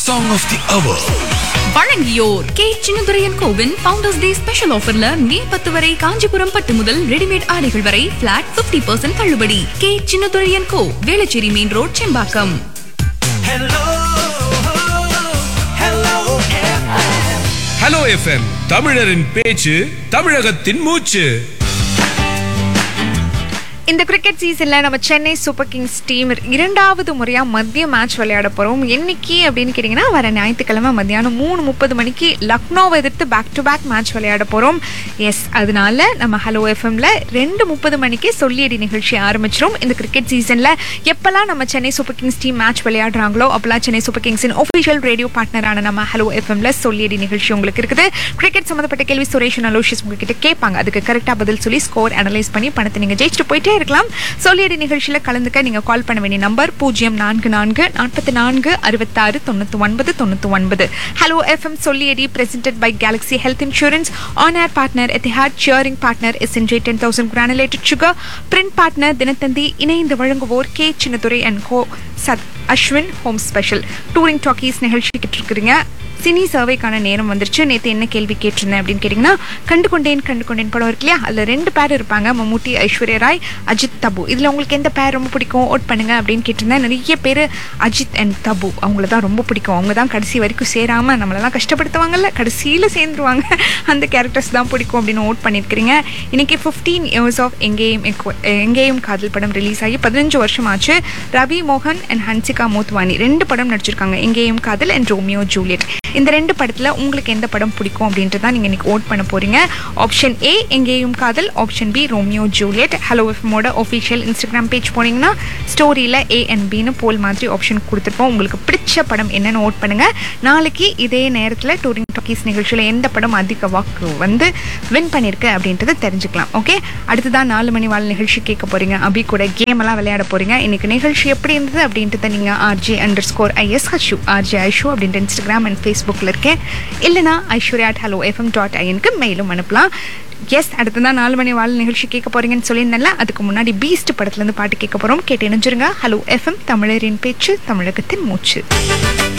Song of the Hour. வழங்கியோர் K Chinnaduraiyan கோவின் founders day special ஆஃபர்ல மே பத்து வரை காஞ்சிபுரம் பட்டு முதல் ரெடிமேட் ஆடைகள் வரை பிளாட் 50% பர்சன்ட் தள்ளுபடி K Chinnaduraiyan co Velachery main road Sembakkam hello FM தமிழரின் பேச்சு தமிழகத்தின் மூச்சு இந்த கிரிக்கெட் சீசன்ல நம்ம சென்னை சூப்பர் கிங்ஸ் டீம் இரண்டாவது முறையா மதிய மேட்ச் விளையாட போறோம் என்னைக்கு அப்படின்னு கேட்டீங்கன்னா வர ஞாயிற்றுக்கிழமை மத்தியானம் மூணு முப்பது மணிக்கு லக்னோவை எதிர்த்து பேக் டு பேக் மேட்ச் விளையாட போறோம் எஸ் அதனால நம்ம ஹலோ எஃப்எம்ல ரெண்டு முப்பது மணிக்கு சொல்லியடி நிகழ்ச்சி ஆரம்பிச்சிரும் இந்த கிரிக்கெட் சீசன்ல எப்பெல்லாம் நம்ம Chennai Super Kings team match விளையாடுறாங்களோ அப்பெல்லாம் சென்னை சூப்பர் கிங்ஸின் ஒஃபிஷியல் ரேடியோ பார்ட்னரான நம்ம ஹலோ எஃப்எம்ல சொல்லியடி நிகழ்ச்சி உங்களுக்கு இருக்குது கிரிக்கெட் சம்மந்தப்பட்ட கேள்வி சுரேஷ் அலோஷியஸ் உங்ககிட்ட கேட்பாங்க அதுக்கு கரெக்டாக பதில் சொல்லி ஸ்கோர் அனலைஸ் பண்ணி பணத்தை நீங்கள் ஜெயிச்சுட்டு போயிட்டே இருக்கலாம் சொல்லியடி நிகழ்ச்சியில் கலந்துக்க நீங்கள் கால் பண்ண வேண்டிய நம்பர் பூஜ்ஜியம் நான்கு நான்கு நாற்பத்தி நான்கு அறுபத்தாறு தொண்ணூற்றி ஒன்பது தொண்ணூற்றி ஒன்பது ஹலோ எஃப்எம் சொல்லியடி presented by Galaxy health insurance on air partner Etihad cheering partner SNJ ten thousand granulated sugar print partner Dinathanthi இணைந்து வழங்குவோர் கே சின்னதுரை அண்ட் கோ சத் Ashwin home special touring talkies நிகழ்ச்சி கேட்டிருக்கிறீங்க சினி சர்வேக்கான நேரம் வந்துருச்சு நேற்று என்ன கேள்வி கேட்டிருந்தேன் அப்படின்னு கேட்டிங்கன்னா கண்டு கொண்டேன் கண்டு கொண்டேன் படம் இருக்கு இல்லையா அதில் ரெண்டு பேர் இருப்பாங்க மம்முட்டி ஐஸ்வர்யா ராய் அஜித் தபு இதில் உங்களுக்கு எந்த பேர் ரொம்ப பிடிக்கும் ஓட் பண்ணுங்க அப்படின்னு கேட்டிருந்தேன் நிறைய பேர் அஜித் அண்ட் தபு அவங்கள தான் ரொம்ப பிடிக்கும் அவங்க தான் கடைசி வரைக்கும் சேராமல் நம்மளெல்லாம் கஷ்டப்படுத்துவாங்கல்ல கடைசியில் சேர்ந்துருவாங்க அந்த கேரக்டர்ஸ் தான் பிடிக்கும் அப்படின்னு ஓட் பண்ணியிருக்கிறீங்க இன்னைக்கு ஃபிஃப்டீன் இயர்ஸ் ஆஃப் எங்கேயும் எக்வ- எங்கேயும் காதல் படம் ரிலீஸ் ஆகி பதினஞ்சு வருஷம் ஆச்சு ரவி மோகன் அண்ட் ஹன்சிகா மோத்வானி ரெண்டு படம் நடிச்சிருக்காங்க எங்கேயும் காதல் அண்ட் ரோமியோ ஜூலியட் இந்த ரெண்டு படத்தில் உங்களுக்கு எந்த படம் பிடிக்கும் அப்படின்ட்டு தான் நீங்கள் இன்னைக்கு ஓட் பண்ண போறீங்க option A Engeyum Kadhal option B Romeo Juliet hello எஃப்மோட ஒஃபிஷியல் இன்ஸ்டாகிராம் பேஜ் போனீங்கன்னா ஸ்டோரியில் ஏ அண்ட் பின்னு போல் மாதிரி ஆப்ஷன் கொடுத்துருப்போம் உங்களுக்கு பிடிச்ச படம் என்னன்னு ஓட் பண்ணுங்க நாளைக்கு இதே நேரத்தில் டூரிங் டாக்கீஸ் நிகழ்ச்சியில் எந்த படம் அதிக வாக்கு வந்து வின் பண்ணியிருக்கு அப்படின்றத தெரிஞ்சுக்கலாம் ஓகே அடுத்ததான் நாலு மணி வாழ் நிகழ்ச்சி கேட்க போறீங்க அபி கூட கேம் எல்லாம் விளையாட போறீங்க இன்னைக்கு நிகழ்ச்சி எப்படி இருந்தது அப்படின்றத நீங்க ஆர்ஜே அண்டர் ஸ்கோர் ஐஎஸ் ஹஷு ஆர்ஜே ஐஷு அப்படின்ற இன்ஸ்டாகிராம் அண்ட் ஃபேஸ்புக்கில் இருக்கேன் இல்லைனா Aishwarya at hello FM dot ஐஎனுக்கு மெயிலும் அனுப்பலாம் எஸ் அடுத்ததான் நாலு மணி வாழ் நிகழ்ச்சி கேட்க போறீங்கன்னு சொல்லியிருந்தேன்ல அதுக்கு முன்னாடி பீஸ்ட் படத்துலேருந்து பாட்டு கேட்க போறோம் கேட்டு இணைஞ்சிருங்க ஹலோ எஃப்எம் தமிழரின் பேச்சு தமிழகத்தின் மூச்சு